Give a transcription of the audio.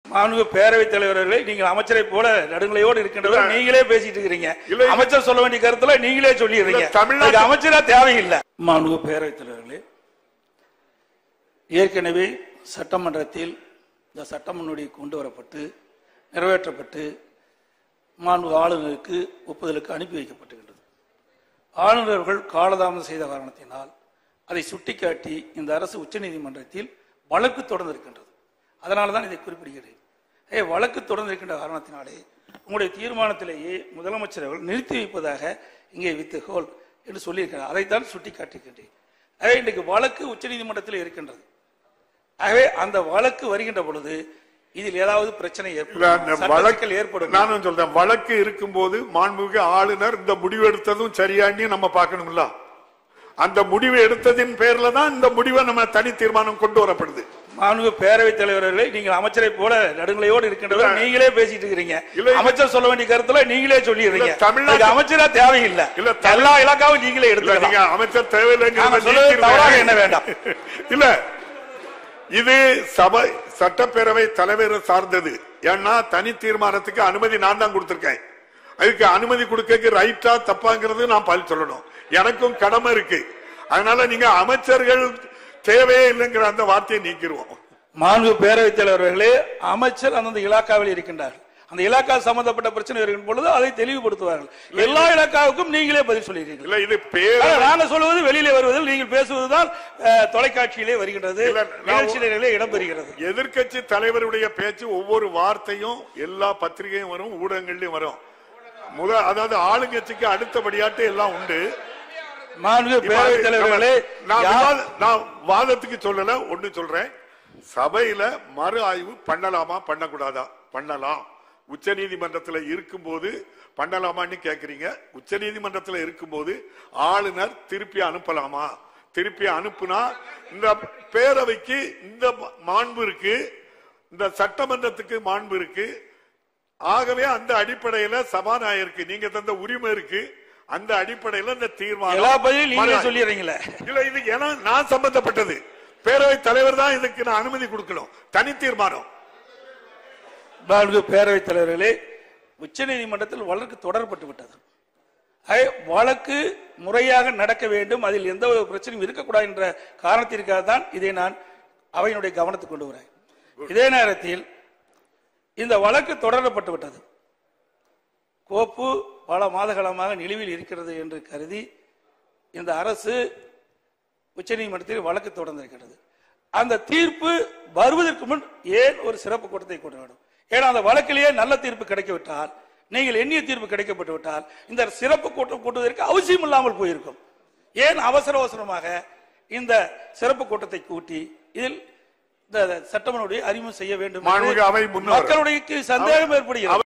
மாண்பு பேரவைத் தலைவர்களை நீங்கள் அமைச்சரை போல நடுநிலையோடு இருக்கின்றவர் இல்ல. நீங்களே பேசிட்டு இருக்கிறீங்க இல்ல. அமைச்சர் சொல்ல வேண்டிய கருத்துல நீங்களே சொல்லிடுறீங்க இல்ல, தமிழ்நாட்டு- அதுக்கு அமைச்சரா தேவையில்லை மாண்பு பேரவைத் தலைவர்களே ஏற்கனவே சட்டமன்றத்தில் இந்த சட்ட முன்னோடி கொண்டு வரப்பட்டு நிறைவேற்றப்பட்டு மாண்பு ஆளுநருக்கு ஒப்புதலுக்கு அனுப்பி வைக்கப்பட்டுகின்றது ஆளுநர் அவர்கள் காலதாமதம் செய்த காரணத்தினால் அதை சுட்டிக்காட்டி இந்த அரசு உச்சநீதிமன்றத்தில் வழக்கு தொடர்ந்திருக்கின்றது அதனால தான் இதை குறிப்பிடுகிறேன் ஏ வழக்கு தொடர்ந்திருக்கின்ற காரணத்தினாலே உங்களுடைய தீர்மானத்திலேயே முதலமைச்சர் அவர்கள் நிறுத்தி வைப்பதாக இங்கே வித்து ஹோல் என்று சொல்லியிருக்கிறார் அதைத்தான் சுட்டிக்காட்டுகின்றேன் ஆகவே இன்றைக்கு வழக்கு உச்சநீதிமன்றத்தில் இருக்கின்றது ஆகவே அந்த வழக்கு வருகின்ற பொழுது இதில் ஏதாவது பிரச்சனை இல்ல, ஏற்படும் அந்த சட்ட வழக்கு சிக்கல் ஏற்படும் நானும் சொல்றேன் வழக்கு இருக்கும்போது மாண்புமிகு ஆளுநர் இந்த முடிவு எடுத்ததும் சரியான்னு நம்ம பார்க்கணும்ல அந்த முடிவு எடுத்ததின் பேர்ல தான் இந்த முடிவை நம்ம தனி தீர்மானம் கொண்டு வரப்படுது மாண்பு பேரவைத் தலைவர்களை நீங்கள் அமைச்சரை போல நடுநிலையோடு இருக்கின்றவர் இல்ல. நீங்களே பேசிட்டு இருக்கிறீங்க இல்ல, இல்ல. அமைச்சர் சொல்ல வேண்டிய கருத்துல நீங்களே சொல்லிடுறீங்க இல்ல, தமிழ்நாட்டு- அதுக்கு அமைச்சரா தேவையில்லை இல்ல, தமிழ்- எல்லா இலாக்காவும் நீங்களே இல்ல எடுத்துக்கலாம் நீங்க அமைச்சர் நாம தேவையில்லைங்கிறத சொல்வது நீக்கிருங்க. தவறாக என்ன வேண்டாம். இல்ல இது சபை சட்டப்பேரவை தலைவர் சார்ந்தது ஏன்னா தனி தீர்மானத்துக்கு அனுமதி நான் தான் கொடுத்திருக்கேன் அதுக்கு அனுமதி கொடுக்க ரைட்டா தப்பாங்கிறது நான் பதில் சொல்லணும் எனக்கும் கடமை இருக்கு அதனால நீங்க அமைச்சர்கள் தேவையே இல்லைங்கிற அந்த வார்த்தையை நீக்கிடுவோம் மாண்பு பேரவைத் தலைவர்களே அமைச்சர் அந்தந்த இலாக்காவில் இருக்கின்றார் அந்த இலாக்கா சம்பந்தப்பட்ட பிரச்சனை இருக்கும் பொழுது அதை தெளிவுபடுத்துவார்கள் எல்லா இலாக்காவுக்கும் நீங்களே பதில் சொல்லிடுறீங்க இல்ல இது பேர் ஆனா, நாங்க சொல்வது வெளியிலே வருவதில் நீங்கள் பேசுவதுதான் அஹ், தொலைக்காட்சியிலே வருகின்றது இல்ல, நான் நிகழ்ச்சியிலே இடம்பெறுகிறது எதிர்க்கட்சி தலைவருடைய பேச்சு ஒவ்வொரு வார்த்தையும் எல்லா பத்திரிகையும் வரும் ஊடகங்கள்லயும் வரும் முத அதாவது ஆளுங்கட்சிக்கு அடுத்தபடியாட்டு எல்லாம் உண்டு மாண்பு இப்ப பேரவைத் தலைவர்களே நான் யார்- விவாத- நான் வாதத்துக்கு சொல்லல ஒண்ணு சொல்றேன் சபையில மறு ஆய்வு பண்ணலாமா பண்ணக்கூடாதா பண்ணலாம் உச்ச நீதிமன்றத்தில் இருக்கும்போது பண்ணலாமான்னு கேக்குறீங்க உச்ச நீதிமன்றத்தில் இருக்கும்போது ஆளுநர் திருப்பி அனுப்பலாமா திருப்பி அனுப்புனா இந்த பேரவைக்கு இந்த மாண்பு இருக்கு இந்த சட்டமன்றத்துக்கு மாண்பு இருக்கு ஆகவே அந்த அடிப்படையில சபாநாயகருக்கு நீங்க தந்த உரிமை இருக்கு அந்த அடிப்படையில இந்த தீர்மானம் எல்லா பதிலும் நீங்களே மறு- சொல்லிடுறீங்களே இல்ல இது ஏன்னா நான் சம்பந்தப்பட்டது பேரவை தலைவர் தான் இதுக்கு நான் அனுமதி கொடுக்கணும் தனி தீர்மானம் மாண்பு பேரவைத் தலைவர்களே உச்ச நீதிமன்றத்தில் வழக்கு தொடரப்பட்டு விட்டது ஆகவே வழக்கு முறையாக நடக்க வேண்டும் அதில் எந்த ஒரு பிரச்சனையும் இருக்கக்கூடாது என்ற காரணத்திற்காக தான் இதை நான் அவையினுடைய கவனத்துக்கு கொண்டு வரேன் இதே நேரத்தில் இந்த வழக்கு தொடரப்பட்டு விட்டது கோப்பு பல மாதகாலமாக நிலுவையில் இருக்கிறது என்று கருதி இந்த அரசு உச்சநீதிமன்றத்தில் வழக்கு தொடர்ந்திருக்கிறது அந்த தீர்ப்பு வருவதற்கு முன் ஏன் ஒரு சிறப்பு கூட்டத்தை கூட்ட வேண்டும் ஏன்னா அந்த வழக்கிலேயே நல்ல தீர்ப்பு கிடைக்கவிட்டால் நீங்கள் எண்ணிய தீர்ப்பு கிடைக்கப்பட்டு விட்டால் இந்த சிறப்பு கூட்டம் கூட்டுவதற்கு அவசியம் இல்லாமல் போயிருக்கும் ஏன் அவசர அவசரமாக இந்த சிறப்பு கூட்டத்தை கூட்டி இதில் இந்த சட்டமனுடைய அறிமுகம் செய்ய வேண்டும் என்று மாண்புமிகு அவை முன்னவர். மக்களுடைய சந்தேகம் ஏற்படுகிறது